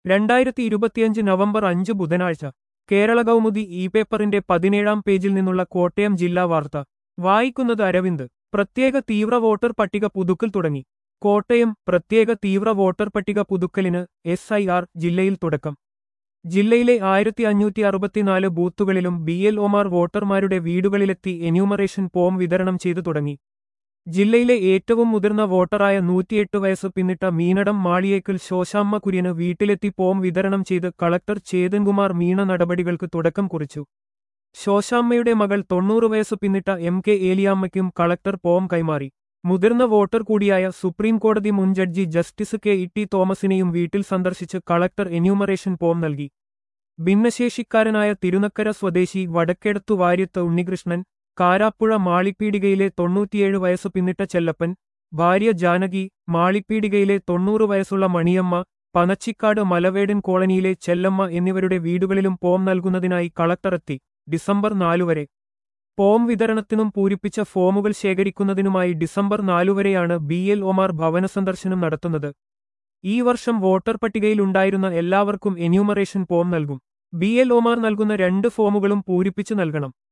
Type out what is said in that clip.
രണ്ടായിരത്തി ഇരുപത്തിയഞ്ച് നവംബർ അഞ്ച് ബുധനാഴ്ച കേരള കൗമുദി ഇ പേപ്പറിന്റെ പതിനേഴാം പേജിൽ നിന്നുള്ള കോട്ടയം ജില്ലാ വാർത്ത വായിക്കുന്നത് അരവിന്ദ് പ്രത്യേക തീവ്ര വോട്ടർ പട്ടിക പുതുക്കൽ തുടങ്ങി കോട്ടയം പ്രത്യേക തീവ്ര വോട്ടർ പട്ടിക പുതുക്കലിന് എസ് ഐ ആർ ജില്ലയിൽ തുടക്കം ജില്ലയിലെ ആയിരത്തി അഞ്ഞൂറ്റി അറുപത്തിനാല് ബൂത്തുകളിലും ബി എൽ ഒമാർ വോട്ടർമാരുടെ വീടുകളിലെത്തി എന്യൂമറേഷൻ ഫോം വിതരണം ചെയ്തു തുടങ്ങി ജില്ലയിലെ ഏറ്റവും മുതിർന്ന വോട്ടറായ നൂറ്റിയെട്ട് വയസ്സ് പിന്നിട്ട മീനടം മാളിയേക്കൽ ശോശാമ്മ കുര്യന് വീട്ടിലെത്തി ഫോം വിതരണം ചെയ്ത് കളക്ടർ ചേതൻകുമാർ മീണ നടപടികൾക്ക് തുടക്കം കുറിച്ചു ശോശാമ്മയുടെ മകൾ തൊണ്ണൂറ് വയസ്സ് പിന്നിട്ട എം കെ ഏലിയാമ്മയ്ക്കും കളക്ടർ ഫോം കൈമാറി മുതിർന്ന വോട്ടർ കൂടിയായ സുപ്രീം കോടതി മുൻ judge justice K E T തോമസിനെയും വീട്ടിൽ സന്ദർശിച്ച് കളക്ടർ എന്യൂമറേഷൻ ഫോം നൽകി ഭിന്നശേഷിക്കാരനായ തിരുനക്കര സ്വദേശി വടക്കെടുത്തു വാര്യത്ത് ഉണ്ണികൃഷ്ണൻ കാരാപ്പുഴ മാളിപ്പീടികയിലെ തൊണ്ണൂറ്റിയേഴ് വയസ്സ് പിന്നിട്ട ചെല്ലപ്പൻ ഭാര്യ ജാനകി മാളിപ്പീടികയിലെ തൊണ്ണൂറ് വയസ്സുള്ള മണിയമ്മ പനച്ചിക്കാട് മലവേടൻ കോളനിയിലെ ചെല്ലമ്മ എന്നിവരുടെ വീടുകളിലും ഫോം നൽകുന്നതിനായി കളക്ടറെത്തി ഡിസംബർ നാലുവരെ ഫോം വിതരണത്തിനും പൂരിപ്പിച്ച ഫോമുകൾ ശേഖരിക്കുന്നതിനുമായി ഡിസംബർ നാലുവരെയാണ് ബി എൽ ഒമാർ ഭവന സന്ദർശനം നടത്തുന്നത് ഈ വർഷം വോട്ടർ പട്ടികയിലുണ്ടായിരുന്ന എല്ലാവർക്കും എന്യൂമറേഷൻ ഫോം നൽകും ബി എൽ ഒമാർ നൽകുന്ന രണ്ട് ഫോമുകളും പൂരിപ്പിച്ചു നൽകണം